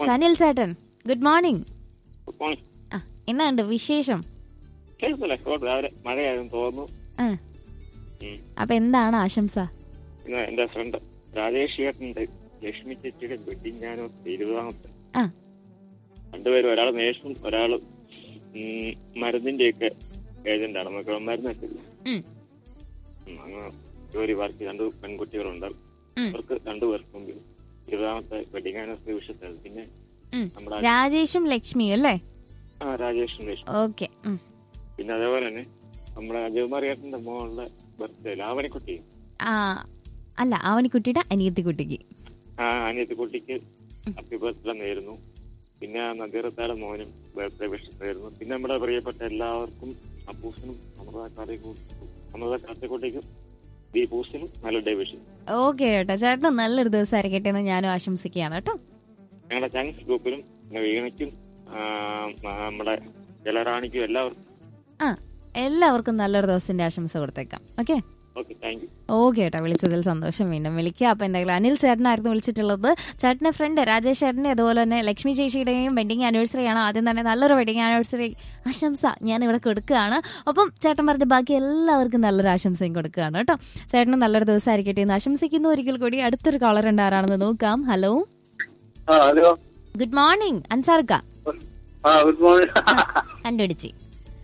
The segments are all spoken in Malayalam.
സനിൽ ചേട്ടൻ ഗുഡ് മോർണിംഗ് ഫോൺ ആ എന്നാണ്ട് വിശേഷം കേൾക്കില്ല ഇങ്ങോട്ട് രാവിലെ മഴയായിരുന്നു തോന്നുന്നു ആ ഉം. അപ്പൊ എന്താണ് ആശംസ പിന്നെ എന്റെ ഫ്രണ്ട് രാജേഷ് ചേട്ടനുണ്ട് ലക്ഷ്മി ചേച്ചിയുടെ വെഡിങ് ആനിവേഴ്സറി ഇരുപതാമത്തെ ആ രണ്ടുപേരും ഒരാൾ നേഴ്സും ഒരാൾ മരുന്നിന്റെ ഒക്കെ ഏജന്റാണ് നമുക്ക് മരുന്നൊക്കെ ഇല്ല ഉം. ഉം, അങ്ങ് ജോലി പാർക്ക് രണ്ട് പെൺകുട്ടികളുണ്ട് ഉം. അവർക്ക് രണ്ടുപേർക്കും ഇരുപതാമത്തെ വെഡിങ് ആനിവേഴ്സറി വിഷയത്തിൽ പിന്നെ ഉം. നമ്മുടെ രാജേഷും ലക്ഷ്മിയും അല്ലേ ആ രാജേഷും ലക്ഷ്മി ഓക്കെ പിന്നെ അതേപോലെ തന്നെ നമ്മുടെ അജയകുമാറിയേട്ടന്റെ മോളുടെ ബർത്ത്ഡേ ലാവണിക്കുട്ടി ആ അല്ല അവനിക്കുട്ടിയുടെ അനിയത്തി കുട്ടിക്ക് ആ അനിയത്തി കുട്ടിക്ക് ഹാപ്പി ബർത്ത്ഡേ നേരുന്നു പിന്നെ നദീറത്താടെ മോനും ബർത്ത്ഡേ വിഷ് നേരുന്നു പിന്നെ നമ്മുടെ പ്രിയപ്പെട്ട എല്ലാവർക്കും അപ്പൂസിനും അമൃത കാർത്തികു- അമൃത കാർത്തിക്കുട്ടിക്കും ദീപൂസിനും നല്ല ഡേ വിഷ് ഓക്കെ കേട്ടോ ചേട്ടന് നല്ലൊരു ദിവസം ആയിരിക്കട്ടെ എന്ന് ഞാനും ആശംസിക്കുകയാണ് കേട്ടോ ഞങ്ങളുടെ ചങ്സ് ഗ്രൂപ്പിനും പിന്നെ വീണയ്ക്കും ആ, നമ്മുടെ ജലറാണിക്കും എല്ലാവർക്കും ആ എല്ലാവർക്കും നല്ലൊരു ദിവസത്തിന്റെ ആശംസ കൊടുത്തേക്കാം okay okay thank you okay കേട്ടോ വിളിച്ചതിൽ സന്തോഷം വീണ്ടും വിളിക്കുക അപ്പൊ എന്തെങ്കിലും അനിൽ ചേട്ടനായിരുന്നു വിളിച്ചിട്ടുള്ളത് ചേട്ടന്റെ ഫ്രണ്ട് രാജേഷ് ചേട്ടന്റെ അതുപോലെ തന്നെ ലക്ഷ്മി ചേച്ചിയുടെയും വെഡിങ് ആനിവേഴ്സറി ആണ് ആദ്യം തന്നെ നല്ലൊരു വെഡിങ് ആനിവേഴ്സറി ആശംസ ഞാൻ ഇവിടെ കൊടുക്കുകയാണ് ഒപ്പം ചേട്ടൻ പറഞ്ഞ ബാക്കി എല്ലാവർക്കും നല്ലൊരു ആശംസയും കൊടുക്കുകയാണ് കേട്ടോ ചേട്ടന് നല്ലൊരു ദിവസം ആയിരിക്കട്ടെ എന്ന് ആശംസിക്കുന്നു ഒരിക്കൽ കൂടി അടുത്തൊരു കോളർ ഉണ്ട് ആരാണെന്ന് നോക്കാം ഹലോ ആ ഹലോ ഗുഡ് മോർണിംഗ് അൻസാർക്ക ആ ഗുഡ് മോർണിംഗ് കണ്ടുപിടിച്ച്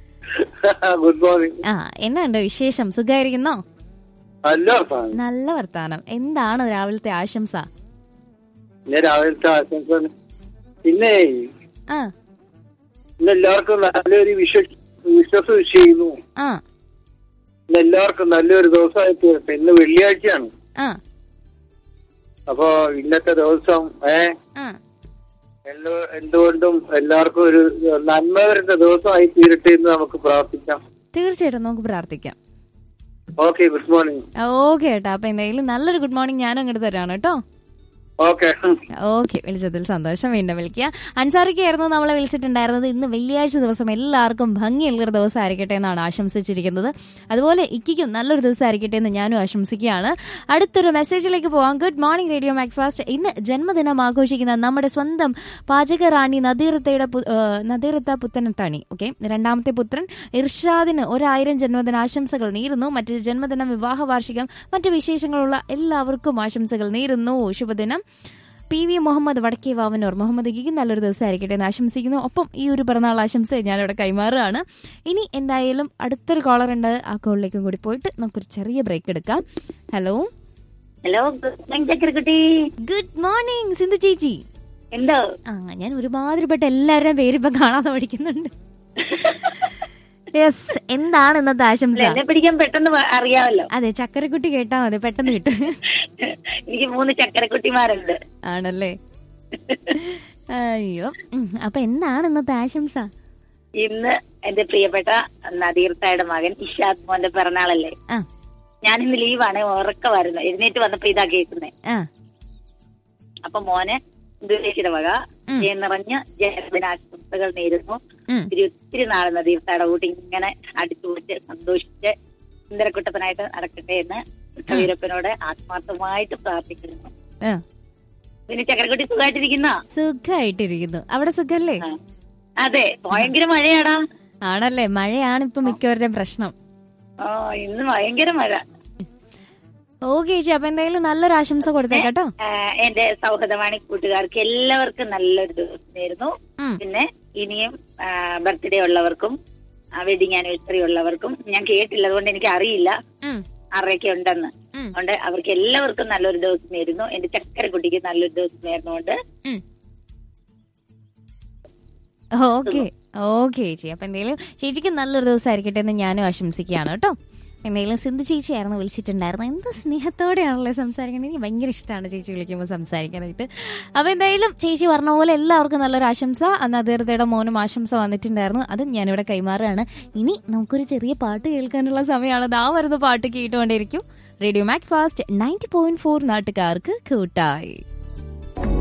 ഗുഡ് മോർണിംഗ് ആ എന്നാണ്ട് വിശേഷം സുഖമായിരിക്കുന്നോ നല്ല വർത്താനം നല്ല വർത്താനം എന്താണ് രാവിലത്തെ ആശംസ ഞാൻ രാവിലത്തെ ആശംസ പിന്നെ ആ ഇന്ന് എല്ലാവർക്കും നല്ലൊരു വിശ്വ വിശ്വസ് ചെയ്യുന്നു ആ ഇന്ന് എല്ലാവർക്കും നല്ലൊരു ദിവസമായി തീരട്ടെ ഇന്ന് വെള്ളിയാഴ്ചയാണ് ആ അപ്പോ ഇന്നത്തെ ദിവസം ഏ ആ എന്ത്- എന്തുകൊണ്ടും എല്ലാവർക്കും ഒരു നന്മ വരുന്ന ദിവസമായി തീരട്ടെ എന്ന് നമുക്ക് പ്രാർത്ഥിക്കാം തീർച്ചയായിട്ടും നമുക്ക് പ്രാർത്ഥിക്കാം ഓക്കെ ഗുഡ് മോർണിംഗ് ഓക്കെ കേട്ടോ അപ്പൊ എന്തായാലും നല്ലൊരു ഗുഡ് മോർണിംഗ് ഞാനും അങ്ങോട്ട് തരാണ് കേട്ടോ ഓക്കെ ഓക്കെ വിളിച്ചതിൽ സന്തോഷം വീണ്ടും വിളിക്കുക അൻസാറിക്കായിരുന്നു നമ്മളെ വിളിച്ചിട്ടുണ്ടായിരുന്നത് ഇന്ന് വെള്ളിയാഴ്ച ദിവസം എല്ലാവർക്കും ഭംഗിയുള്ളൊരു ദിവസം ആയിരിക്കട്ടെ എന്നാണ് ആശംസിച്ചിരിക്കുന്നത് അതുപോലെ ഇക്കിക്കും നല്ലൊരു ദിവസം ആയിരിക്കട്ടെ എന്ന് ഞാനും ആശംസിക്കുകയാണ് അടുത്തൊരു മെസ്സേജിലേക്ക് പോവാം ഗുഡ് മോർണിംഗ് റേഡിയോ മാക്ഫാസ്റ്റ് ഇന്ന് ജന്മദിനം ആഘോഷിക്കുന്ന നമ്മുടെ സ്വന്തം പാചക റാണി നദീറത്തയുടെ പു- ഏ, നദീറത്ത പുത്തനത്താണി ഓക്കെ രണ്ടാമത്തെ പുത്രൻ ഇർഷാദിന് ഒരായിരം ജന്മദിന ആശംസകൾ നേരുന്നു മറ്റ് ജന്മദിനം വിവാഹ വാർഷികം മറ്റ് വിശേഷങ്ങളുള്ള എല്ലാവർക്കും ആശംസകൾ നേരുന്നു ശുഭദിനം പി വി മുഹമ്മദ് വടക്കേ വാവനൂർ മുഹമ്മദ് ഗിക്ക് നല്ലൊരു ദിവസം ആയിരിക്കട്ടെ എന്ന് ആശംസിക്കുന്നു ഒപ്പം ഈ ഒരു പിറന്നാൾ ആശംസ ഞാനിവിടെ കൈമാറുകയാണ് ഇനി എന്തായാലും അടുത്തൊരു കോളർ ഉണ്ട് ആ കോളിലേക്കും കൂടി പോയിട്ട് നമുക്കൊരു ചെറിയ ബ്രേക്ക് എടുക്കാം ഹലോ ഹലോ ഗുഡ് മോർണിംഗ് ചക്കരക്കുട്ടി ഗുഡ് മോർണിംഗ് സിന്ധു ചേച്ചി എന്തോ ആ ഞാൻ ഒരുമാതിരിപ്പെട്ട എല്ലാവരുടെയും പേര് ഇപ്പൊ കാണാതെ പഠിക്കുന്നുണ്ട് യെസ് എന്താണ് ഇന്നത്തെ ആശംസ എന്നെ പിടിക്കാൻ പെട്ടെന്ന് വ- അറിയാമല്ലോ അതെ ചക്കരക്കുട്ടി കേട്ടാ മതി പെട്ടെന്ന് കിട്ടും എനിക്ക് മൂന്ന് ചക്കരക്കുട്ടിമാരുണ്ട് ആണല്ലേ അയ്യോ ഉം, അപ്പൊ എന്താണ് ഇന്നത്തെ ആശംസ ഇന്ന് എന്റെ പ്രിയപ്പെട്ട നദീർത്തായുടെ മകൻ ഇഷാദ് മോന്റെ പിറന്നാളല്ലേ ആ ഞാൻ ഇന്ന് ലീവാണ് ഉറക്ക വരുന്നു എഴുന്നേറ്റ് വന്നപ്പോ ഇതാ കേൾക്കുന്നേ ആ അപ്പൊ മോന് ദുരേശിയുടെ വക ഉം. ജയ നിറഞ്ഞ ജന്മദിനാശംസകൾ നേരുന്നു ഉം. ഒത്തിരി ഒത്തിരി നാളെ നദീർത്തായുടെ കൂട്ടി ഇങ്ങനെ അടിച്ചുപൊളിച്ച് സന്തോഷിച്ച് സുന്ദരക്കുട്ടപ്പനായിട്ട് നടക്കട്ടെ എന്ന് കവീരപ്പനോട് ആത്മാർത്ഥമായിട്ട് പ്രാർത്ഥിക്കുന്നു ആ പിന്നെ ചക്കരക്കുട്ടി സുഖമായിട്ടിരിക്കുന്ന സുഖമായിട്ടിരിക്കുന്നു അവിടെ സുഖല്ലേ അതെ ഭയങ്കര മഴയാടാ ആണല്ലേ മഴയാണ് ഇപ്പൊ മിക്കവരുടെയും പ്രശ്നം ആ ഇന്ന് ഭയങ്കര മഴ ഓക്കെ ചേച്ചി അപ്പൊ എന്തായാലും നല്ലൊരു ആശംസ കൊടുത്തേക്കാട്ടോ ആ, എന്റെ സൗഹൃദവാണി കൂട്ടുകാർക്ക് എല്ലാവർക്കും നല്ലൊരു ദിവസം നേരുന്നു ഉം. പിന്നെ ഇനിയും ബർത്ത്ഡേ ഉള്ളവർക്കും വെഡിങ് ആനിവേഴ്സറി ഉള്ളവർക്കും ഞാൻ കേട്ടില്ല അതുകൊണ്ട് എനിക്ക് അറിയില്ല ഉം, ആറരയ്ക്ക് ഉണ്ടെന്ന് ഉം. അതുകൊണ്ട് അവർക്ക് എല്ലാവർക്കും നല്ലൊരു ദിവസം നേരുന്നു എന്റെ ചക്കരക്കുട്ടിക്ക് നല്ലൊരു ദിവസം നേർന്നുകൊണ്ട് ഉം. ഓക്കെ ഓക്കെ ചേച്ചി അപ്പൊ എന്തായാലും ചേച്ചിക്ക് നല്ലൊരു ദിവസം ആയിരിക്കട്ടെ എന്ന് ഞാനും ആശംസിക്കുകയാണ് കേട്ടോ എന്തെങ്കിലും സിന്ധു ചേച്ചിയായിരുന്നു വിളിച്ചിട്ടുണ്ടായിരുന്നു എന്ത് സ്നേഹത്തോടെയാണല്ലോ സംസാരിക്കുന്നത് എനിക്ക് ഭയങ്കര ഇഷ്ടമാണ് ചേച്ചി വിളിക്കുമ്പോൾ സംസാരിക്കാനായിട്ട് അപ്പോൾ എന്തായാലും ചേച്ചി പറഞ്ഞ പോലെ എല്ലാവർക്കും നല്ലൊരു ആശംസ അന്ന് അതിർത്തയുടെ മോനും ആശംസ വന്നിട്ടുണ്ടായിരുന്നു അതും ഞാനിവിടെ കൈമാറുകയാണ് ഇനി നമുക്കൊരു ചെറിയ പാട്ട് കേൾക്കാനുള്ള സമയമാണ് ദാ വരുന്ന പാട്ട് കേട്ടുകൊണ്ടേയിരിക്കും radio Mac fast ninety point four നാട്ടുകാർക്ക് കൂട്ടായി